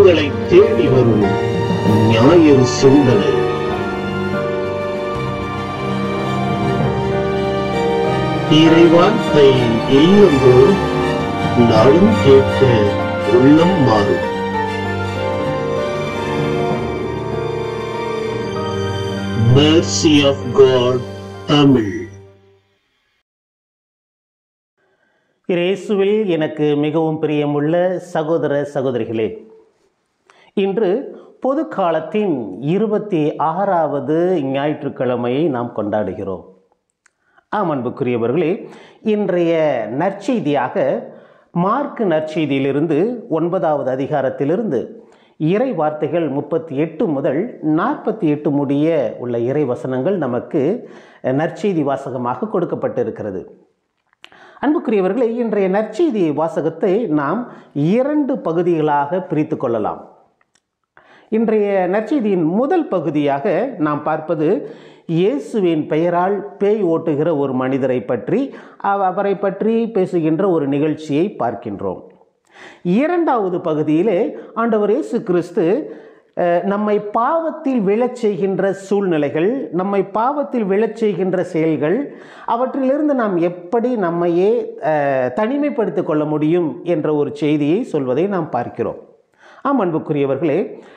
உங்களை தேடி வரும் ஞாயிறு சிந்தனை இறைவார்த்தை இல்லந்தோறும் நாளும் கேட்க உள்ளம் மாறும் Mercy of God தமிழ் இயேசுவில் எனக்கு மிகவும் பிரியமுள்ள சகோதர சகோதரிகளே இன்று பொது காலத்தின் இருபத்தி ஆறாவது ஞாயிற்றுக்கிழமையை நாம் கொண்டாடுகிறோம் ஆம் அன்புக்குரியவர்களே இன்றைய நற்செய்தியாக மார்க் நற்செய்தியிலிருந்து ஒன்பதாவது அதிகாரத்திலிருந்து இறை வார்த்தைகள் முப்பத்தி எட்டு முதல் நாற்பத்தி எட்டு முடிய உள்ள இறை வசனங்கள் நமக்கு நற்செய்தி வாசகமாக கொடுக்கப்பட்டிருக்கிறது அன்புக்குரியவர்களே இன்றைய நற்செய்தி வாசகத்தை நாம் இரண்டு பகுதிகளாக பிரித்து கொள்ளலாம் இன்றைய நற்செய்தியின் முதல் பகுதியாக நாம் பார்ப்பது இயேசுவின் பெயரால் பேய் ஓட்டுகிற ஒரு மனிதரை பற்றி அவ- அவரை பற்றி பேசுகின்ற ஒரு நிகழ்ச்சியை பார்க்கின்றோம் இரண்டாவது பகுதியிலே ஆண்டவர் இயேசு கிறிஸ்து அஹ், நம்மை பாவத்தில் விழச் செய்கின்ற சூழ்நிலைகள் நம்மை பாவத்தில் விழச் செய்கின்ற செயல்கள் அவற்றிலிருந்து நாம் எப்படி நம்மையே அஹ், தனிமைப்படுத்திக் கொள்ள முடியும் என்ற ஒரு செய்தியை சொல்வதை நாம் பார்க்கிறோம் ஆம் அன்புக்குரியவர்களே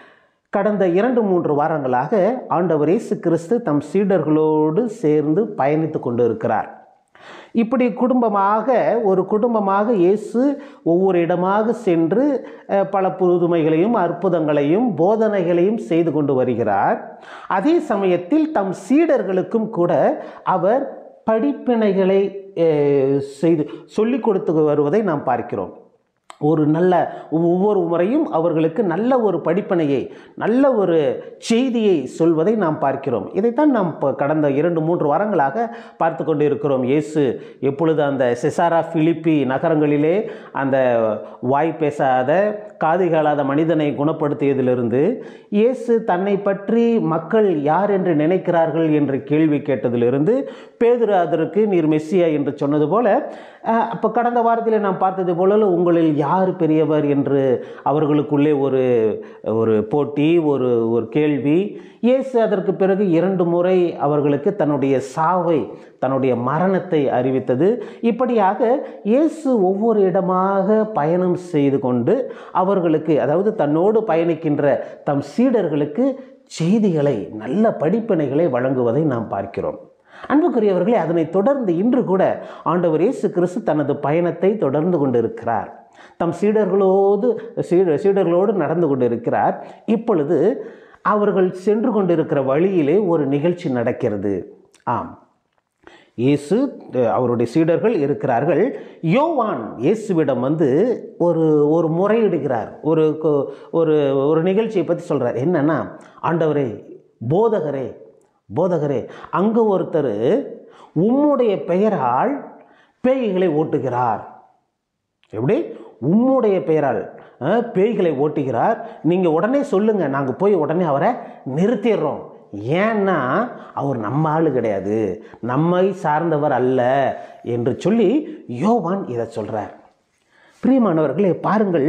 கடந்த இரண்டு மூன்று வாரங்களாக ஆண்டவர் இயேசு கிறிஸ்து தம் சீடர்களோடு சேர்ந்து பயணித்து கொண்டு இருக்கிறார் இப்படி குடும்பமாக ஒரு குடும்பமாக இயேசு ஒவ்வொரு இடமாக சென்று அஹ், பல புதுமைகளையும் அற்புதங்களையும் போதனைகளையும் செய்து கொண்டு வருகிறார் அதே சமயத்தில் தம் சீடர்களுக்கும் கூட அவர் படிப்பினைகளை அஹ், செய்து சொல்லிக் கொடுத்து வருவதை நாம் பார்க்கிறோம் ஒரு நல்ல ஒவ்வொரு முறையும் அவர்களுக்கு நல்ல ஒரு படிப்பனையை நல்ல ஒரு செய்தியை சொல்வதை நாம் பார்க்கிறோம் இதைத்தான் நாம் இப்போ கடந்த இரண்டு மூன்று வாரங்களாக பார்த்து கொண்டு இருக்கிறோம் இயேசு எப்பொழுது அந்த செசாரா பிலிப்பி நகரங்களிலே அந்த வாய் பேசாத காது கேளாத மனிதனை குணப்படுத்தியதிலிருந்து இயேசு தன்னை பற்றி மக்கள் யார் என்று நினைக்கிறார்கள் என்று கேள்வி கேட்டதிலிருந்து பேதுரு அதற்கு நீர் மெஸ்ஸியா என்று சொன்னது போல அஹ், அப்போ கடந்த வாரத்தில் நாம் பார்த்தது போல உங்களில் யார் பெரியவர் என்று அவர்களுக்குள்ளே ஒரு ஒரு போட்டி ஒரு ஒரு கேள்வி இயேசு அதற்கு பிறகு இரண்டு முறை அவர்களுக்கு தன்னுடைய சாவை தன்னுடைய மரணத்தை அறிவித்தது இப்படியாக இயேசு ஒவ்வொரு இடமாக பயணம் செய்து கொண்டு அவர்களுக்கு அதாவது தன்னோடு பயணிக்கின்ற தம் சீடர்களுக்கு செய்திகளை நல்ல படிப்பினைகளை வழங்குவதை நாம் பார்க்கிறோம் அன்புக்குரியவர்களே அதனைத் தொடர்ந்து இன்று கூட ஆண்டவர் இயேசு கிறிஸ்து தனது பயணத்தை தொடர்ந்து கொண்டிருக்கிறார் தம் சீடர்களோடு சீட சீடர்களோடு நடந்து கொண்டிருக்கிறார் இப்பொழுது அவர்கள் சென்று கொண்டிருக்கிற வழியிலே ஒரு நிகழ்ச்சி நடக்கிறது ஆம் இயேசு அஹ், அவருடைய சீடர்கள் இருக்கிறார்கள் யோவான் இயேசுவிடம் வந்து ஒரு ஒரு முறையிடுகிறார் ஒரு கொ- ஒரு ஒரு நிகழ்ச்சியை பற்றி சொல்கிறார் என்னன்னா ஆண்டவரே போதகரே போதகரே அங்கே ஒருத்தர் உம்முடைய பெயரால் பேய்களை ஓட்டுகிறார் எப்படி உம்முடைய பெயரால் அஹ், பேய்களை ஓட்டுகிறார் நீங்கள் உடனே சொல்லுங்க நாங்கள் போய் உடனே அவரை நிறுத்திடுறோம் ஏன்னா அவர் நம்ம ஆளு கிடையாது நம்மை சார்ந்தவர் அல்ல என்று சொல்லி யோவான் இதை சொல்றார் பிரியமானவர்களே பாருங்கள்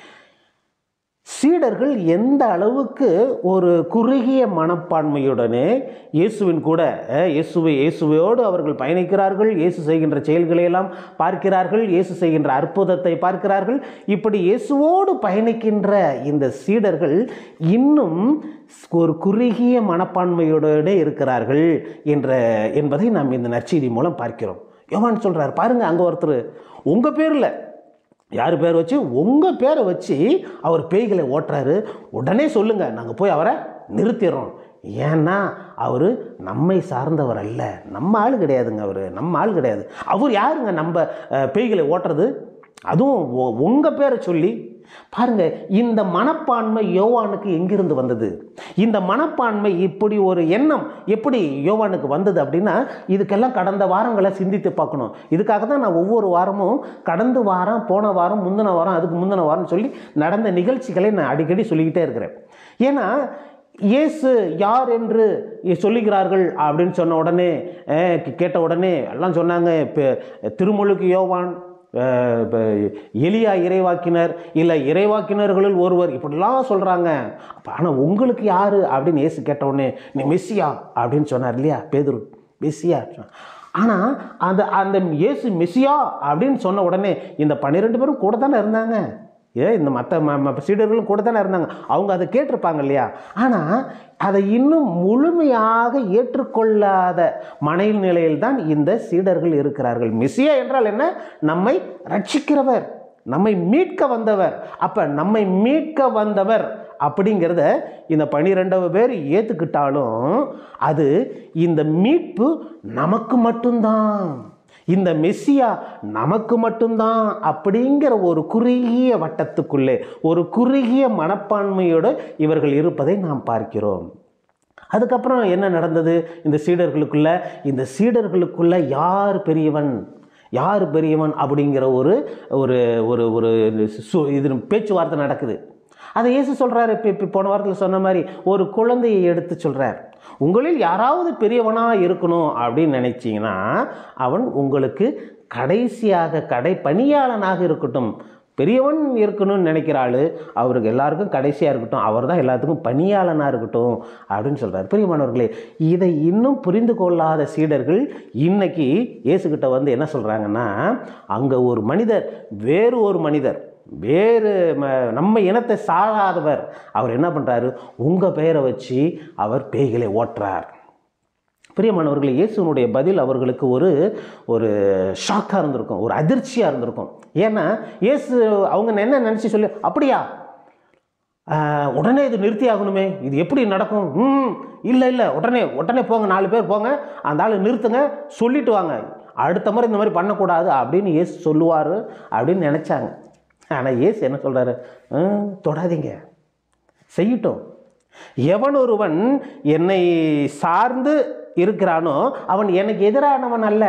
சீடர்கள் எந்த அளவுக்கு ஒரு குறுகிய மனப்பான்மையுடனே இயேசுவின் கூட அஹ், இயேசுவை இயேசுவையோடு அவர்கள் பயணிக்கிறார்கள் இயேசு செய்கின்ற செயல்களை எல்லாம் பார்க்கிறார்கள் இயேசு செய்கின்ற அற்புதத்தை பார்க்கிறார்கள் இப்படி இயேசுவோடு பயணிக்கின்ற இந்த சீடர்கள் இன்னும் ஒரு குறுகிய மனப்பான்மையோடு இருக்கிறார்கள் என்ற என்பதை நாம் இந்த நற்செய்தி மூலம் பார்க்கிறோம் யோவான் சொல்றார் பாருங்க அங்க ஒருத்தர் உங்க பேர்ல யார் பேர் வச்சு உங்கள் பேரை வச்சு அவர் பேய்களை ஓட்டுறாரு உடனே சொல்லுங்க நாங்கள் போய் அவரை நிறுத்திடுறோம் ஏன்னா அவர் நம்மை சார்ந்தவர் அல்ல நம்ம ஆள் கிடையாதுங்க அவர் நம்ம ஆள் கிடையாது அவர் யாருங்க நம்ம அஹ், பேய்களை ஓட்டுறது அதுவும் உங்கள் பேரை சொல்லி பாருங்க இந்த மனப்பான்மை யோவானுக்கு எங்கிருந்து வந்தது இந்த மனப்பான்மை இப்படி ஒரு எண்ணம் எப்படி யோவானுக்கு வந்தது அப்படின்னா இதுக்கெல்லாம் கடந்த வாரங்களை சிந்தித்து பார்க்கணும் இதுக்காக தான் நான் ஒவ்வொரு வாரமும் கடந்த வாரம் போன வாரம் முந்தின வாரம் அதுக்கு முந்தின வாரம் சொல்லி நடந்த நிகழ்ச்சிகளை நான் அடிக்கடி சொல்லிக்கிட்டே இருக்கிறேன் ஏன்னா இயேசு யார் என்று சொல்லுகிறார்கள் அப்படின்னு சொன்ன உடனே அஹ், கேட்ட உடனே எல்லாம் சொன்னாங்க இப்போ திருமுழுக்கு யோவான் அஹ், இப்ப எலியா இறைவாக்கினர் இல்லை இறைவாக்கினர்களில் ஒருவர் இப்படிலாம் சொல்கிறாங்க ஆனால் உங்களுக்கு யார் அப்படின்னு இயேசு கேட்ட உடனே நீ மெஸ்ஸியா அப்படின்னு சொன்னார் இல்லையா பேதுரு மெஸ்ஸியா ஆனால் அந்த அந்த இயேசு மெஸ்ஸியா அப்படின்னு சொன்ன உடனே இந்த பன்னிரெண்டு பேரும் கூட தானே இருந்தாங்க ஏ இந்த மற்ற சீடர்களும் கூட தானே இருந்தாங்க அவங்க அதை கேட்டிருப்பாங்க இல்லையா ஆனால் அதை இன்னும் முழுமையாக ஏற்றுக்கொள்ளாத மனையில் நிலையில் தான் இந்த சீடர்கள் இருக்கிறார்கள் மெஸ்ஸியா என்றால் என்ன நம்மை ரட்சிக்கிறவர் நம்மை மீட்க வந்தவர் அப்ப நம்மை மீட்க வந்தவர் அப்படிங்கிறத இந்த பனிரெண்டாவது பேர் ஏற்றுக்கிட்டாலும் அது இந்த மீட்பு நமக்கு மட்டும்தான் இந்த மெஸ்ஸியா நமக்கு மட்டும்தான் அப்படிங்கிற ஒரு குறுகிய வட்டத்துக்குள்ளே ஒரு குறுகிய மனப்பான்மையோடு இவர்கள் இருப்பதை நாம் பார்க்கிறோம் அதுக்கப்புறம் என்ன நடந்தது இந்த சீடர்களுக்குள்ள இந்த சீடர்களுக்குள்ள யார் பெரியவன் யார் பெரியவன் அப்படிங்கிற ஒரு ஒரு ஒரு ஒரு சு- இது பேச்சுவார்த்தை நடக்குது அதை இயேசு சொல்கிறாரு இப்போ இப்போ போன வாரத்தில் சொன்ன மாதிரி ஒரு குழந்தையை எடுத்து சொல்கிறார் உங்களில் யாராவது பெரியவனாக இருக்கணும் அப்படின்னு நினைச்சீங்கன்னா அவன் உங்களுக்கு கடைசியாக கடை பணியாளனாக இருக்கட்டும் பெரியவன் இருக்கணும்னு நினைக்கிற ஆளு அவருக்கு எல்லாருக்கும் கடைசியாக இருக்கட்டும் அவர் தான் எல்லாத்துக்கும் பணியாளனாக இருக்கட்டும் அப்படின்னு சொல்கிறார் பிரியமானவர்களே இதை இன்னும் புரிந்து கொள்ளாத சீடர்கள் இன்னைக்கு இயேசுகிட்ட வந்து என்ன சொல்கிறாங்கன்னா அங்கே ஒரு மனிதர் வேறு ஒரு மனிதர் வேறு ம- நம்ம இனத்தை சாராதவர் அவர் என்ன பண்ணுறாரு உங்கள் பெயரை வச்சு அவர் பேய்களை ஓட்டுறார் பிரியமானவர்களே இயேசுனுடைய பதில் அவர்களுக்கு ஒரு ஒரு ஷாக்காக இருந்திருக்கும் ஒரு அதிர்ச்சியாக இருந்திருக்கும் ஏன்னா இயேசு அவங்க என்ன நினச்சி சொல்லி அப்படியா ஆஹ், உடனே இது நிறுத்தி ஆகணுமே இது எப்படி நடக்கும் ம் இல்லை இல்லை உடனே உடனே போங்க நாலு பேர் போங்க அந்த ஆளை நிறுத்துங்க சொல்லிட்டு வாங்க அடுத்த முறை இந்த மாதிரி பண்ணக்கூடாது அப்படின்னு இயேசு சொல்லுவார் அப்படின்னு நினச்சாங்க ஆனால் இயேசு என்ன சொல்கிறாரு தொடாதீங்க செய்யட்டும் எவன் ஒருவன் என்னை சார்ந்து இருக்கிறானோ அவன் எனக்கு எதிரானவன் அல்ல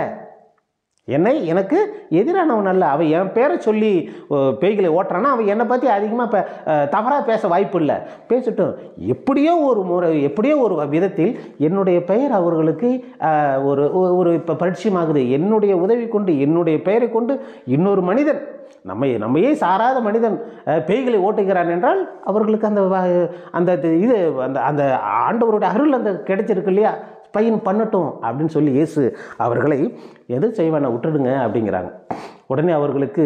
என்னை எனக்கு எதிரானவன் அல்ல அவன் என் பேரை சொல்லி அஹ், பேய்களை ஓட்டுறான்னா அவன் என்னை பற்றி அதிகமாக தவறாக பேச வாய்ப்பு இல்லை பேசட்டும் எப்படியோ ஒரு முறை எப்படியோ ஒரு விதத்தில் என்னுடைய பெயர் அவர்களுக்கு அஹ், ஒரு ஒரு- ஒரு இப்போ பரிச்சயமாகுது என்னுடைய உதவி கொண்டு என்னுடைய பெயரை கொண்டு இன்னொரு மனிதன் நம்ம நம்மையே சாராத மனிதன் அஹ், பேய்களை ஓட்டுகிறான் என்றால் அவர்களுக்கு அந்த வ- அந்த இது அந்த அந்த ஆண்டவருடைய அருள் அந்த கிடைச்சிருக்கு இல்லையா பையன் பண்ணட்டும் அப்படின்னு சொல்லி இயேசு அவர்களை எது செய்வான விட்டுடுங்க அப்படிங்கிறாங்க உடனே அவர்களுக்கு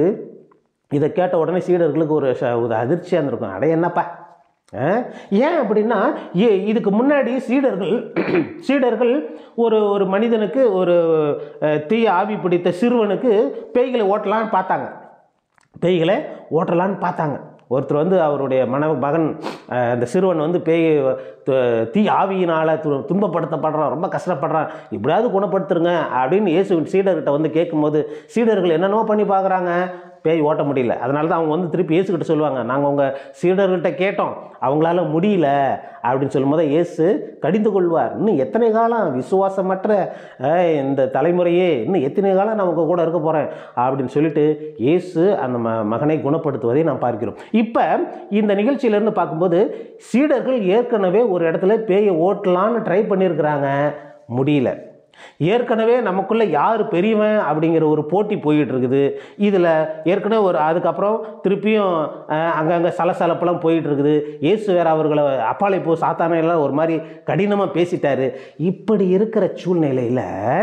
இதை கேட்ட உடனே சீடர்களுக்கு ஒரு ச- ஒரு அதிர்ச்சியாக இருந்திருக்கும் அட என்னப்பா அஹ், ஏன் அப்படின்னா ஏ இதுக்கு முன்னாடி சீடர்கள் சீடர்கள் ஒரு ஒரு மனிதனுக்கு ஒரு அஹ், தீய ஆவி பிடித்த சிறுவனுக்கு பேய்களை ஓட்டலான்னு பார்த்தாங்க பேய்களை ஓட்டலான்னு பார்த்தாங்க ஒருத்தர் வந்து அவருடைய மன மகன் அஹ், அந்த சிறுவன் வந்து பேய் து- தீ ஆவியினால் து துன்பப்படுத்தப்படுறான் ரொம்ப கஷ்டப்படுறான் இப்படியாவது குணப்படுத்துருங்க அப்படின்னு இயேசுவின் சீடர்கிட்ட வந்து கேட்கும்போது சீடர்கள் என்னென்னவோ பண்ணி பார்க்குறாங்க பேய் ஓட்ட முடியல அதனால தான் அவங்க வந்து திருப்பி இயேசுகிட்ட சொல்லுவாங்க நாங்கள் உங்கள் சீடர்கிட்ட கேட்டோம் அவங்களால முடியல அப்படின்னு சொல்லும்போது இயேசு கடிந்து கொள்வார் இன்னும் எத்தனை காலம் விசுவாசமற்ற அஹ், இந்த தலைமுறையே இன்னும் எத்தனை காலம் நான் உங்கள் கூட இருக்க போகிறேன் அப்படின்னு சொல்லிட்டு இயேசு அந்த ம மகனை குணப்படுத்துவதை நாம் பார்க்கிறோம் இப்போ இந்த நிகழ்ச்சியிலேருந்து பார்க்கும்போது சீடர்கள் ஏற்கனவே ஒரு இடத்துல பேயை ஓட்டலான்னு ட்ரை பண்ணியிருக்கிறாங்க முடியல ஏற்கனவே நமக்குள்ள யார் பெரியவன் அப்படிங்கிற ஒரு போட்டி போயிட்டு இருக்குது இதில் ஏற்கனவே ஒரு அதுக்கப்புறம் திருப்பியும் அஹ், அங்கங்கே சலசலப்பெல்லாம் போயிட்டு இருக்குது இயேசு வேற அவர்களை அப்பாலை போ சாத்தானை எல்லாம் ஒரு மாதிரி கடினமாக பேசிட்டாரு இப்படி இருக்கிற சூழ்நிலையில்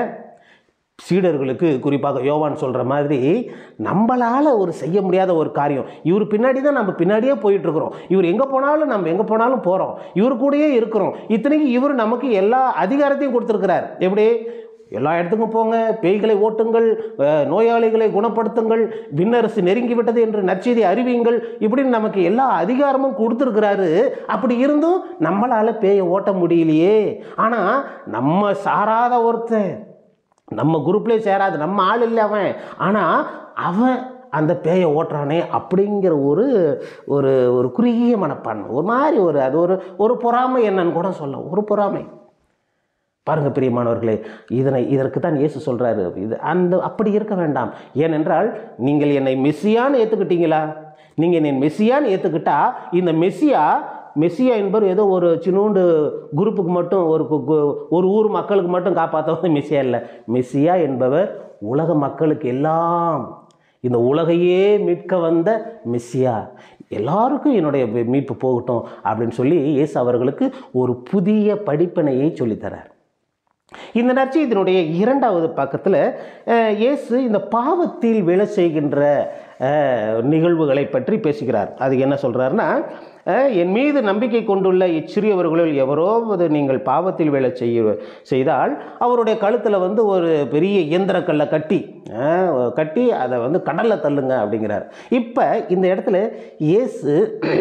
சீடர்களுக்கு குறிப்பாக யோவான் சொல்கிற மாதிரி நம்மளால் ஒரு செய்ய முடியாத ஒரு காரியம் இவர் பின்னாடி தான் நம்ம பின்னாடியே போயிட்டு இருக்கிறோம் இவர் எங்கே போனாலும் நம்ம எங்கே போனாலும் போகிறோம் இவர் கூடயே இருக்கிறோம் இத்தனைக்கு இவர் நமக்கு எல்லா அதிகாரத்தையும் கொடுத்துருக்கிறார் எப்படி எல்லா இடத்துக்கும் போங்க பேய்களை ஓட்டுங்கள் அஹ், நோயாளிகளை குணப்படுத்துங்கள் விண்ணரசு நெருங்கி விட்டது என்று நற்செய்தி அறிவியுங்கள் இப்படின்னு நமக்கு எல்லா அதிகாரமும் கொடுத்துருக்கிறாரு அப்படி இருந்தும் நம்மளால் பேயை ஓட்ட முடியலையே ஆனால் நம்ம சாராத ஒருத்தன் நம்ம குரூப்லேயே சேராது நம்ம ஆள் இல்லை அவன் ஆனால் அவன் அந்த பேயை ஓட்டுறானே அப்படிங்கிற ஒரு ஒரு ஒரு குறுகிய மனப்பான்மை ஒரு மாதிரி ஒரு அது ஒரு ஒரு பொறாமை என்னன்னு கூட சொல்லலாம் ஒரு பொறாமை பாருங்க பிரியமானவர்களே இதனை இதற்கு தான் இயேசு சொல்றாரு இது அந்த அப்படி இருக்க வேண்டாம் ஏனென்றால் நீங்கள் என்னை மெஸ்ஸியான்னு ஏற்றுக்கிட்டீங்களா நீங்கள் என்னை மெஸ்ஸியான்னு ஏற்றுக்கிட்டா இந்த மெஸ்ஸியா மெஸ்ஸியா என்பவர் ஏதோ ஒரு சின்னூண்டு குரூப்புக்கு மட்டும் ஒரு கு- கு- ஒரு ஊர் மக்களுக்கு மட்டும் காப்பாற்றவங்க மெஸ்ஸியா இல்லை மெஸ்ஸியா என்பவர் உலக மக்களுக்கு எல்லாம் இந்த உலகையே மீட்க வந்த மெஸ்ஸியா எல்லாருக்கும் என்னுடைய மீ- மீட்பு போகட்டும் அப்படின்னு சொல்லி இயேசு அவர்களுக்கு ஒரு புதிய படிப்பினையை சொல்லித்தரார் இந்த நற்செய்தியினுடைய இரண்டாவது பக்கத்தில் அஹ், இயேசு இந்த பாவத்தில் விழ செய்கின்ற அஹ், நிகழ்வுகளை பற்றி பேசுகிறார் அது என்ன சொல்றாருன்னா அஹ், என் மீது நம்பிக்கை கொண்டுள்ள இச்சிறியவர்களில் எவரோவது நீங்கள் பாவத்தில் விழ செய்ய செய்தால் அவருடைய கழுத்தில் வந்து ஒரு பெரிய இயந்திரக்கல்லை கட்டி அஹ், கட்டி அதை வந்து கடலில் தள்ளுங்க அப்படிங்கிறார் இப்போ இந்த இடத்துல இயேசு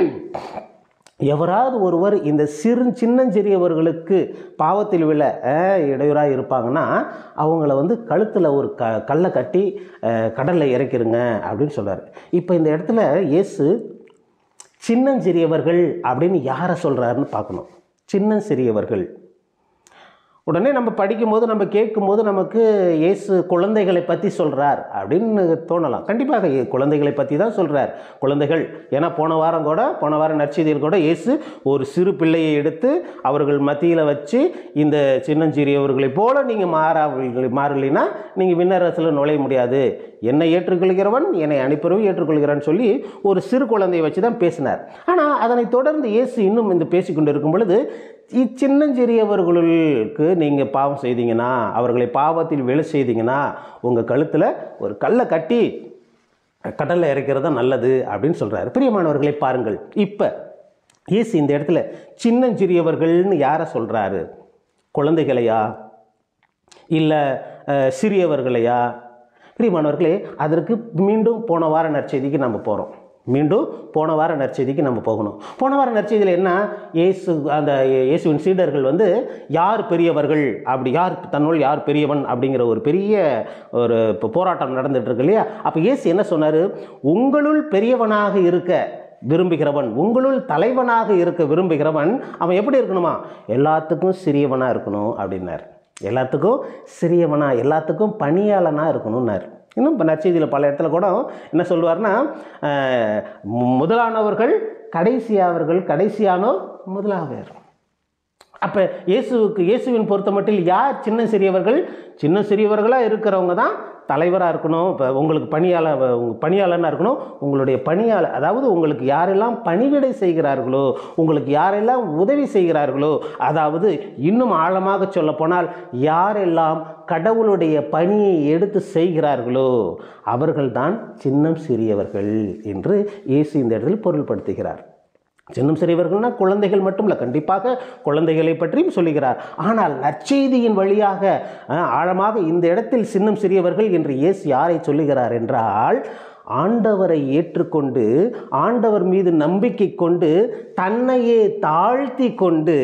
எவராவது ஒருவர் இந்த சிறு சின்னஞ்சிறியவர்களுக்கு பாவத்தில் விழ இடையூறாக இருப்பாங்கன்னா அவங்கள வந்து கழுத்தில் ஒரு க கல்லை கட்டி அஹ், கடல்ல இறக்கிருங்க அப்படின்னு சொல்றாரு இப்போ இந்த இடத்துல இயேசு சின்னஞ்சிறியவர்கள் அப்படின்னு யாரை சொல்கிறாருன்னு பார்க்கணும் சின்னஞ்சிறியவர்கள் உடனே நம்ம படிக்கும்போது நம்ம கேட்கும்போது நமக்கு இயேசு குழந்தைகளை பற்றி சொல்கிறார் அப்படின்னு தோணலாம் கண்டிப்பாக இயே- குழந்தைகளை பற்றி தான் சொல்கிறார் குழந்தைகள் ஏன்னா போன வாரம் கூட போன வாரம் நற்செய்தியில் கூட இயேசு ஒரு சிறு பிள்ளையை எடுத்து அவர்கள் மத்தியில் வச்சு இந்த சின்னஞ்சிறியவர்களைப் போல நீங்கள் மாறா மாறலைன்னா நீங்கள் விண்ணரசில் நுழைய முடியாது என்னை ஏற்றுக்கொள்கிறவன் என்னை அனுப்பிறவும் ஏற்றுக்கொள்கிறான்னு சொல்லி ஒரு சிறு குழந்தையை வச்சு தான் பேசினார் ஆனால் அதனைத் தொடர்ந்து இயேசு இன்னும் இந்த பேசிக்கொண்டு இருக்கும் பொழுது இச்சின்னஞ்சிறியவர்களுக்கு நீங்கள் பாவம் செய்தீங்கன்னா அவர்களை பாவத்தில் விழ செய்தீங்கன்னா உங்கள் கழுத்தில் ஒரு கல்லை கட்டி கடலில் இறக்கிறது தான் நல்லது அப்படின்னு சொல்கிறாரு பிரியமானவர்களை பாருங்கள் இப்போ இயேசு இந்த இடத்துல சின்னஞ்சிறியவர்கள்னு யாரை சொல்கிறாரு குழந்தைகளையா இல்லை சிறியவர்களையா பிரியமானவர்களே அதற்கு மீண்டும் போன வார நற்செய்திக்கு நம்ம போகிறோம் மீண்டும் போன வார நற்செய்திக்கு நம்ம போகணும் போன வார நற்செய்தியில் என்ன இயேசு அந்த இயேசுவின் சீடர்கள் வந்து யார் பெரியவர்கள் அப்படி யார் தன்னுள் யார் பெரியவன் அப்படிங்கிற ஒரு பெரிய ஒரு இப்போ போராட்டம் நடந்துட்டு இருக்கு இல்லையா அப்போ இயேசு என்ன சொன்னார் உங்களுள் பெரியவனாக இருக்க விரும்புகிறவன் உங்களுள் தலைவனாக இருக்க விரும்புகிறவன் அவன் எப்படி இருக்கணுமா எல்லாத்துக்கும் சிறியவனாக இருக்கணும் அப்படின்னார் எல்லாத்துக்கும் சிறியவனா எல்லாத்துக்கும் பணியாளனா இருக்கணும்னார் இன்னும் இப்போ நற்செய்தியில் பல இடத்துல கூட என்ன சொல்லுவார்னா அஹ், மு- முதலானவர்கள் கடைசியாவர்கள் கடைசியானோர் முதலாவர் அப்போ இயேசுவுக்கு இயேசுவின் பொறுத்த மட்டில் யார் சின்ன சிறியவர்கள் சின்ன சிறியவர்களாக இருக்கிறவங்க தான் தலைவராக இருக்கணும் இப்போ உங்களுக்கு பணியாளர் உங்க பணியாளனாக இருக்கணும் உங்களுடைய பணியாளர் அதாவது உங்களுக்கு யாரெல்லாம் பணிவிடை செய்கிறார்களோ உங்களுக்கு யாரெல்லாம் உதவி செய்கிறார்களோ அதாவது இன்னும் ஆழமாக சொல்ல போனால் யாரெல்லாம் கடவுளுடைய பணியை எடுத்து செய்கிறார்களோ அவர்கள்தான் சின்னம் சிறியவர்கள் என்று இயேசு இந்த இடத்தில் பொருள்படுத்துகிறார் சின்னம் சிறியவர்கள்னா குழந்தைகள் மட்டும் இல்லை கண்டிப்பாக குழந்தைகளை பற்றியும் சொல்லுகிறார் ஆனால் நற்செய்தியின் வழியாக அஹ், ஆழமாக இந்த இடத்தில் சின்னம் சிறியவர்கள் என்று இயேசு யாரை சொல்லுகிறார் என்றால் ஆண்டவரை ஏற்றுக்கொண்டு ஆண்டவர் மீது நம்பிக்கை கொண்டு தன்னையே தாழ்த்தி கொண்டு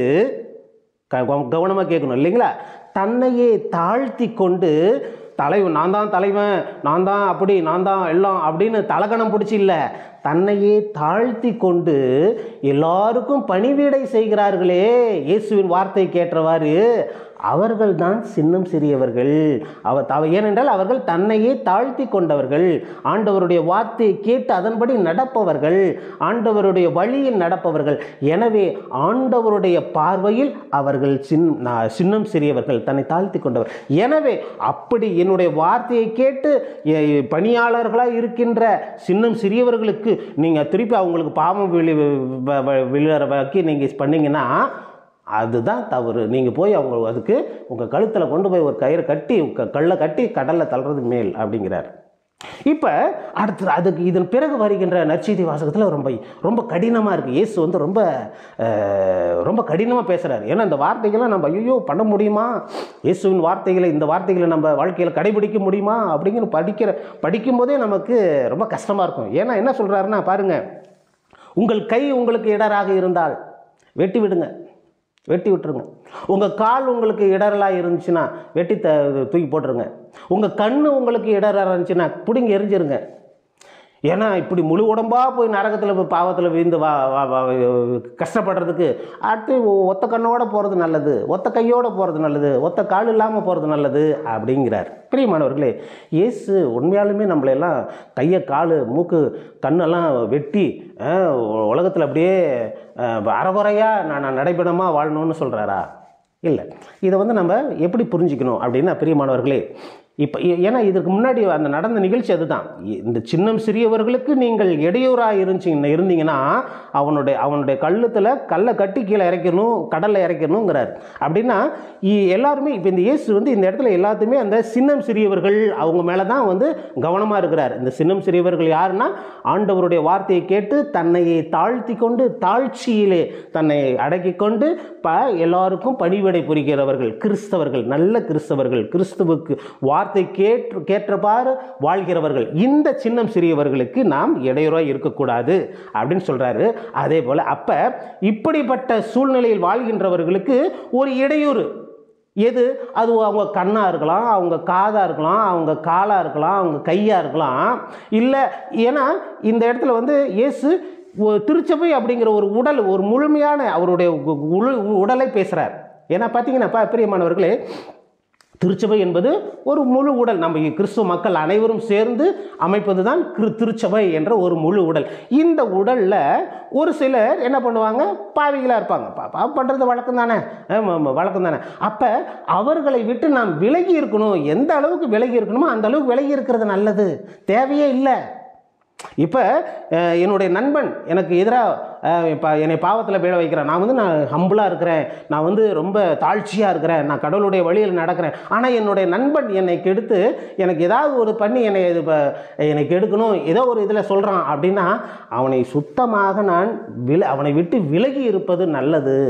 கவனமாக கேட்கணும் இல்லைங்களா தன்னையே தாழ்த்தி கொண்டு தலைவன் நான் தான் தலைவன் நான் தான் அப்படி நான் தான் எல்லாம் அப்படின்னு தலகணம் பிடிச்சி இல்லை தன்னையே தாழ்த்தி கொண்டு எல்லாருக்கும் பணிவிடை செய்கிறார்களே இயேசுவின் வார்த்தை கேட்டவாறு அவர்கள்தான் சின்னம் சிறியவர்கள் அவர் தவ ஏனென்றால் அவர்கள் தன்னையே தாழ்த்தி கொண்டவர்கள் ஆண்டவருடைய வார்த்தையை கேட்டு அதன்படி நடப்பவர்கள் ஆண்டவருடைய வழியில் நடப்பவர்கள் எனவே ஆண்டவருடைய பார்வையில் அவர்கள் சின் நா- சின்னம் சிறியவர்கள் தன்னை தாழ்த்தி கொண்டவர் எனவே அப்படி என்னுடைய வார்த்தையை கேட்டு எ- எ- பணியாளர்களாக இருக்கின்ற சின்னம் சிறியவர்களுக்கு நீங்கள் திருப்பி அவங்களுக்கு பாவம் விழி வ- வ- விழுற வைக்கி நீங்கள் பண்ணீங்கன்னா அதுதான் தவறு நீங்கள் போய் அவங்க அதுக்கு உங்கள் கழுத்தில் கொண்டு போய் ஒரு கயிறை கட்டி க- கல்லை கட்டி கடலில் தள்ளுறது மேல் அப்படிங்கிறார் இப்போ அடுத்து அதுக்கு இதன் பிறகு வருகின்ற நற்செய்தி வாசகத்தில் ரொம்ப ரொம்ப கடினமாக இருக்குது இயேசு வந்து ரொம்ப அஹ், ரொம்ப கடினமாக பேசுகிறார் ஏன்னா இந்த வார்த்தைகளை நம்ம ஐயோ பண்ண முடியுமா இயேசுவின் வார்த்தைகளை இந்த வார்த்தைகளை நம்ம வாழ்க்கையில் கடைபிடிக்க முடியுமா அப்படிங்கிற படிக்கிற படிக்கும்போதே நமக்கு ரொம்ப கஷ்டமாக இருக்கும் ஏன்னா என்ன சொல்கிறாருன்னா பாருங்கள் உங்கள் கை உங்களுக்கு இடராக இருந்தால் வெட்டி விடுங்க வெட்டி விட்டுருங்க உங்கள் கால் உங்களுக்கு இடரலாக இருந்துச்சுன்னா வெட்டி த தூக்கி போட்டுருங்க உங்கள் கண் உங்களுக்கு இடராக இருந்துச்சுன்னா பிடிங்கி எரிஞ்சிருங்க ஏன்னா இப்படி முழு உடம்பா போய் நரகத்தில் போய் பாவத்தில் விழுந்து வா வா- வா- கஷ்டப்படுறதுக்கு அடுத்து ஒ- ஒத்த கண்ணோட போகிறது நல்லது ஒத்த கையோடு போகிறது நல்லது ஒத்த கால் இல்லாமல் போகிறது நல்லது அப்படிங்கிறார் பிரியமானவர்களே இயேசு உண்மையாலுமே நம்மளையெல்லாம் கையை கால் மூக்கு கண்ணெல்லாம் வெட்டி உலகத்தில் அப்படியே அஹ், அறகுறையாக நான் நான் நடைபெணமாக வாழணும்னு சொல்கிறாரா இல்லை இதை வந்து நம்ம எப்படி புரிஞ்சுக்கணும் அப்படின்னா பிரியமானவர்களே இப்போ ஏன்னா இதற்கு முன்னாடி அந்த நடந்த நிகழ்ச்சி அதுதான் இந்த சின்னம் சிறியவர்களுக்கு நீங்கள் இடையூறாக இருந்துச்சிங்க இருந்தீங்கன்னா அவனுடைய அவனுடைய கழுத்தில் கல்லை கட்டி கீழே இறக்கணும் கடலில் இறக்கணுங்கிறார் அப்படின்னா இ- எல்லாருமே இப்போ இந்த இயேசு வந்து இந்த இடத்துல எல்லாத்துமே அந்த சின்னம் சிறியவர்கள் அவங்க மேலே தான் வந்து கவனமாக இருக்கிறார் இந்த சின்னம் சிறியவர்கள் யாருன்னா ஆண்டவருடைய வார்த்தையை கேட்டு தன்னை தாழ்த்தி கொண்டு தாழ்ச்சியிலே தன்னை அடக்கி கொண்டு ப எல்லாருக்கும் பணிவிடை புரிகிறவர்கள் கிறிஸ்தவர்கள் நல்ல கிறிஸ்தவர்கள் கிறிஸ்துவுக்கு வார்த்தை கேற்று கேற்றபாறு வாழ்கிறவர்கள் இந்த சின்னம் சிறியவர்களுக்கு நாம் இடையூறாக இருக்கக்கூடாது அப்படின்னு சொல்றாரு அதே போல அப்ப இப்படிப்பட்ட சூழ்நிலையில் வாழ்கின்றவர்களுக்கு ஒரு இடையூறு எது அது அவங்க கண்ணாக இருக்கலாம் அவங்க காதாக இருக்கலாம் அவங்க காலாக இருக்கலாம் அவங்க கையாக இருக்கலாம் இல்லை ஏன்னா இந்த இடத்துல வந்து இயேசு ஒ- திருச்சபை அப்படிங்கிற ஒரு உடல் ஒரு முழுமையான அவருடைய உ- உளு- உடலை பேசுகிறார் ஏன்னா பார்த்தீங்கன்னா பா- பிரியமானவர்களே திருச்சபை என்பது ஒரு முழு உடல் நம்ம கிறிஸ்துவ மக்கள் அனைவரும் சேர்ந்து அமைப்பது தான் கிரு திருச்சபை என்ற ஒரு முழு உடல் இந்த உடலில் ஒரு சிலர் என்ன பண்ணுவாங்க பாவிகளாக இருப்பாங்க பா- பாவம் பண்ணுறது வழக்கம் தானே ஆமா, ஆமா, வழக்கம் தானே அப்போ அவர்களை விட்டு நாம் விலகி இருக்கணும் எந்த அளவுக்கு விலகி இருக்கணுமோ அந்த அளவுக்கு விலகி இருக்கிறது நல்லது தேவையே இல்லை இப்போ என்னுடைய நண்பன் எனக்கு எதிராக இப்போ என்னை பாவத்தில் விழ வைக்கிறான் நான் வந்து நான் ஹம்புளாக இருக்கிறேன் நான் வந்து ரொம்ப தாழ்ச்சியாக இருக்கிறேன் நான் கடவுளுடைய வழியில் நடக்கிறேன் ஆனால் என்னுடைய நண்பன் என்னை கெடுத்து எனக்கு ஏதாவது ஒரு பண்ணி என்னை இது இப்போ என்னை கெடுக்கணும் ஏதோ ஒரு இதில் சொல்கிறான் அப்படின்னா அவனை சுத்தமாக நான் வில அவனை விட்டு விலகி இருப்பது நல்லது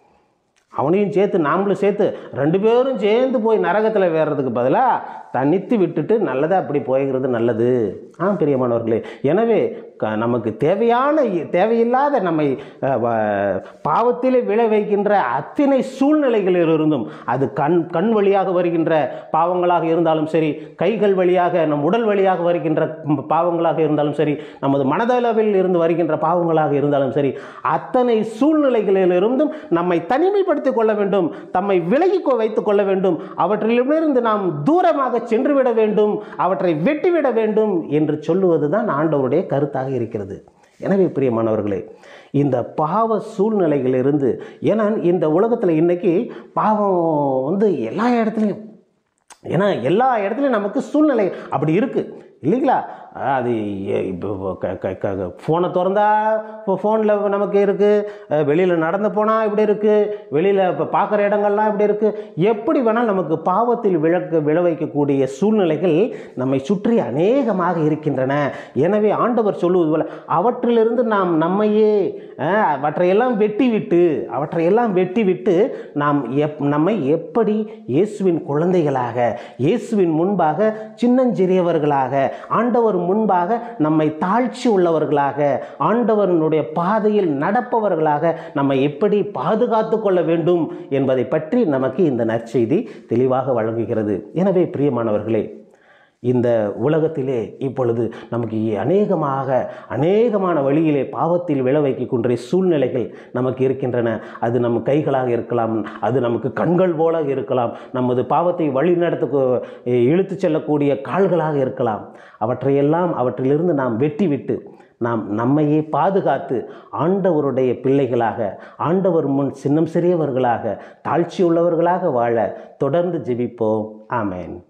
அவனையும் சேர்த்து நாமளும் சேர்த்து ரெண்டு பேரும் சேர்ந்து போய் நரகத்தில் வேறதுக்கு பதிலாக தனித்து விட்டுட்டு நல்லதாக அப்படி போய்கிறது நல்லது ஆ பிரியமானவர்களே எனவே க நமக்கு தேவையான தேவையில்லாத நம்மை அஹ், வ- பாவத்திலே விழ வைக்கின்ற அத்தனை சூழ்நிலைகளிலிருந்தும் அது கண் கண் வழியாக வருகின்ற பாவங்களாக இருந்தாலும் சரி கைகள் வழியாக நம் உடல் வழியாக வருகின்ற பாவங்களாக இருந்தாலும் சரி நமது மனதளவில் இருந்து வருகின்ற பாவங்களாக இருந்தாலும் சரி அத்தனை சூழ்நிலைகளிலிருந்தும் நம்மை தனிமைப்படுத்திக் கொள்ள வேண்டும் தம்மை விலகி கொ- வைத்துக் கொள்ள வேண்டும் அவற்றிலிருந்து நாம் தூரமாக சென்றுவிட வேண்டும் அவற்றை வெட்டிவிட வேண்டும் என்று சொல்லுவதுதான் ஆண்டவருடைய கருத்தாக இருக்கிறது எனவே பிரியமானவர்களே இந்த பாவ சூழ்நிலைகளிலிருந்து ஏன்னா இந்த உலகத்தில் இன்னைக்கு பாவம் வந்து எல்லா இடத்துலையும் ஏன்னா எல்லா இடத்துலையும் நமக்கு சூழ்நிலை அப்படி இருக்குது இல்லைங்களா அது எ- இப்போ ஃபோனை திறந்தா இப்போ ஃபோனில் நமக்கு இருக்குது வெளியில் நடந்து போனால் இப்படி இருக்குது வெளியில் இப்போ பார்க்குற இடங்கள்லாம் இப்படி இருக்குது எப்படி வேணால் நமக்கு பாவத்தில் விளக்க விழ வைக்கக்கூடிய சூழ்நிலைகள் நம்மை சுற்றி அநேகமாக இருக்கின்றன எனவே ஆண்டவர் சொல்லுவது போல அவற்றிலிருந்து நாம் நம்மையே அஹ், அவற்றையெல்லாம் வெட்டி விட்டு அவற்றையெல்லாம் வெட்டி விட்டு நாம் எப் நம்மை எப்படி இயேசுவின் குழந்தைகளாக இயேசுவின் முன்பாக சின்னஞ்சிறியவர்களாக ஆண்டவர் முன்பாக நம்மை தாழ்ச்சி உள்ளவர்களாக ஆண்டவனுடைய பாதையில் நடப்பவர்களாக நம்மை எப்படி பாதுகாத்து கொள்ள வேண்டும் என்பதை பற்றி நமக்கு இந்த நற்செய்தி தெளிவாக வழங்குகிறது எனவே பிரியமானவர்களே இந்த உலகத்திலே இப்பொழுது நமக்கு அநேகமாக அநேகமான வழியிலே பாவத்தில் விழ வைக்கக்கூடிய சூழ்நிலைகள் நமக்கு இருக்கின்றன அது நம் கைகளாக இருக்கலாம் அது நமக்கு கண்கள் போல இருக்கலாம் நமது பாவத்தை வழி நடத்த இழுத்து செல்லக்கூடிய கால்களாக இருக்கலாம் அவற்றையெல்லாம் அவற்றிலிருந்து நாம் வெட்டி விட்டு நாம் நம்மையே பாதுகாத்து ஆண்டவருடைய பிள்ளைகளாக ஆண்டவர் முன் சின்னம் சிறியவர்களாக தாழ்ச்சியுள்ளவர்களாக வாழ தொடர்ந்து ஜெபிப்போம் ஆமென்